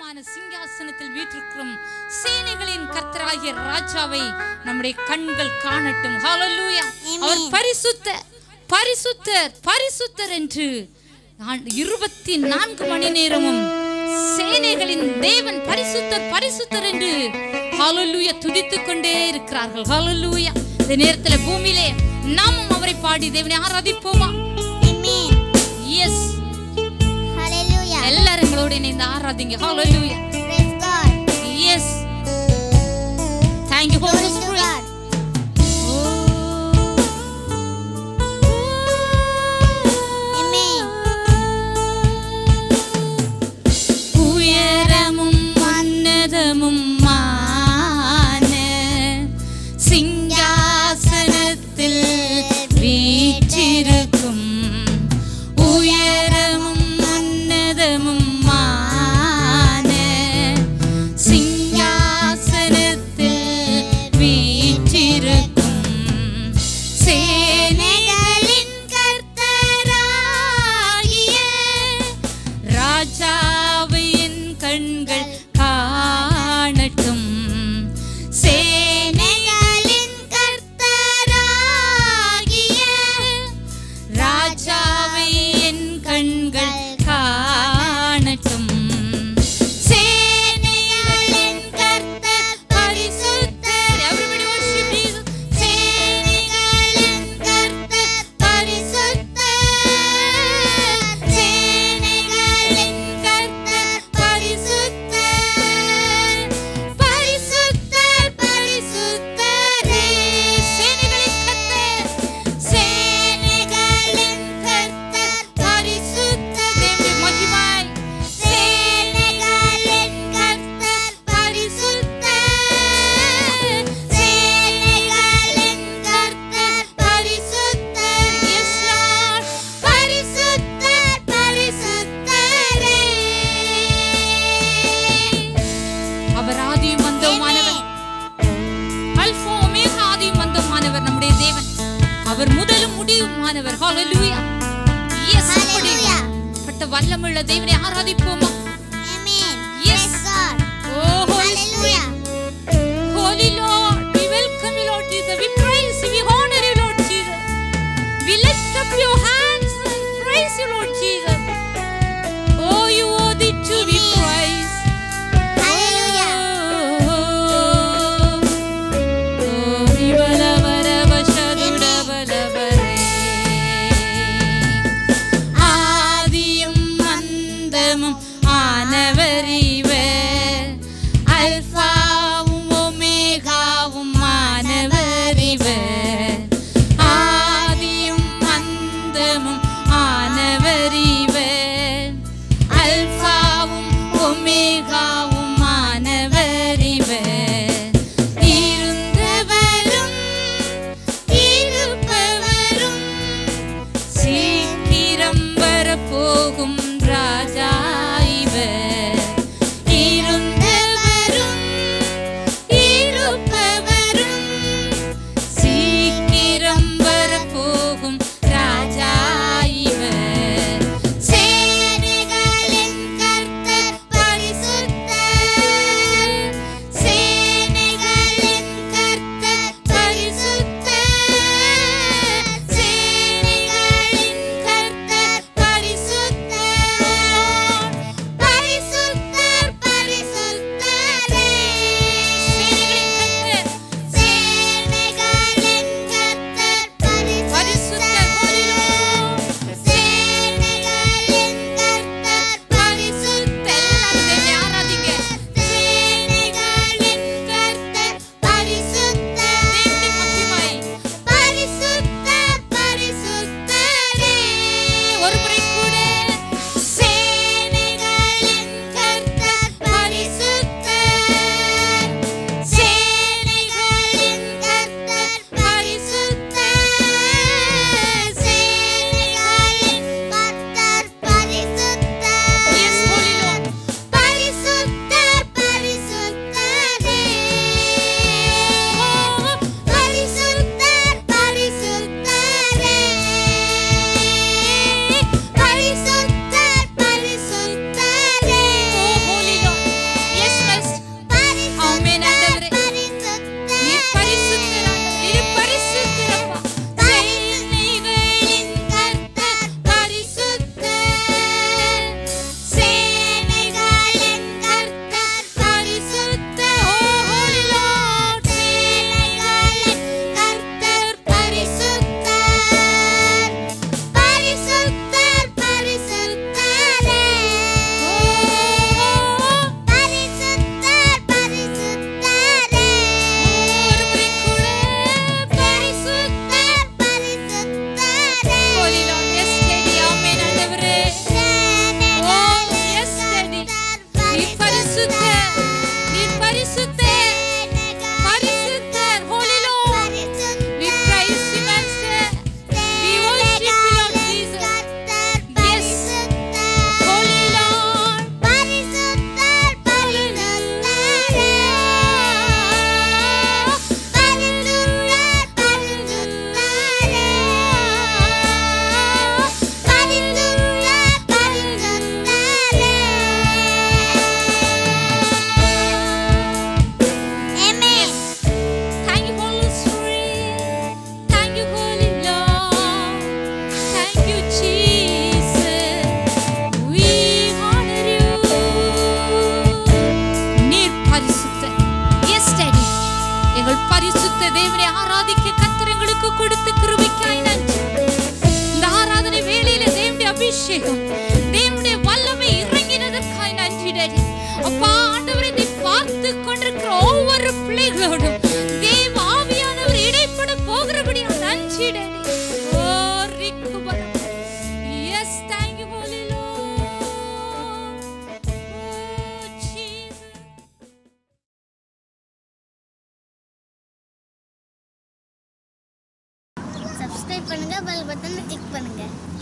உன்னதமான சிங்காசனத்தில் வீற்றிருக்கும் சேனைகளின் கர்த்தராகிய ராஜாவை நம்முடைய கண்கள் காணட்டும் ஹalleluya அவர் பரிசுத்த பரிசுத்தர் பரிசுத்தர் என்று நான் இருபத்தி நான்கு மணி நேரமும் சேனைகளின் தேவன் பரிசுத்தர் பரிசுத்தர் என்று ஹalleluya துதித்துக் கொண்டே இருக்கிறார்கள் ஹalleluya இந்த நேரத்துல பூமியிலே நாமும் அவரை பாடி தேவனை ஆராதிப்போமா Amen. S Hallelujah. எல்லாரும் எங்களோட இணைந்து ஆராதிங்க ஹalleluya Praise God. Yes thank you Glory holy to spirit God. Amen. உயரமும் உன்னதமும் சிங்காசனத்தில் வீற்றிருக்கும் உயரமும் உன்னதமும் சிங்காசனத்தில் வீற்றிருக்கும் சேனைகளின் கர்த்தராகிய ராஜாவை என் கண்கள் காணட்டும் சேனைகளின் கர்த்தராகிய ராஜாவை என் கண்கள் காணட்டும் சேனைகளின் கர்த்தர் பரிசுத்தர் everybody worship Jesus சேனைகளின் கர்த்தர் பரிசுத்தர் சேனைகளின் கர்த்தர் பரிசுத்தர் பரிசுத்தர் பரிசுத்தரே சேனைகளின் கர்த்தர் சேனைகளின் கர்த்தர் பரிசுத்தர் தேவனுடைய மகிமாய் சேனைகளின் கர்த்தர் பரிசுத்தர் சேனைகளின் கர்த்தர் பரிசுத்தர் எஸ் லார்ட் பரிசுத்தர் பரிசுத்தரே அவர் ஆதியும் வந்தவுமானவர் அல்பா ஒமேகா ஆதியும் வந்தவுமானவர் நம்முடைய தேவன் அவர் முதலும் முடிவுமானவர் ஹalleluya எஸ் Hallelujah. பட்ட வல்லமுள்ள தேவனை ஆராதிப்போமா Amen. Yes. Praise God. Oh, Holy Spirit. Hallelujah. Holy Lord, we welcome you, Lord Jesus. We praise you, we honor you, Lord Jesus. We lift up your hands and praise you, Lord Jesus. Oh, you worthy to be praised. Hallelujah. Oh, oh, விவலவரவசதுடவலவரே. ஆதியும் அந்தமும் ஆனவர் இவர் alpha தேவனை ஆராதிக்க கத்திரங்களுக்கு கொடுத்து கிருபிக்காய் நன்றி இந்த ஆராதனை வேளையில தேவனுடைய அபிஷேகம் தேவனுடைய வல்லமை இறங்கினதற்காய் நன்றி டாடி அப்பா ஆண்டவரை இதை பார்த்து கொண்டிருக்கிற ஒவ்வொரு பிள்ளைகளோடும் தேவ ஆவியானவர் இடைப்பட போகிறபடியா நன்றி டாடி ஓ ரிக்கு பரம் yes thank you holy lord oh Jesus subscribe பண்ணுங்க பெல் பட்டனை கிளிக் பண்ணுங்க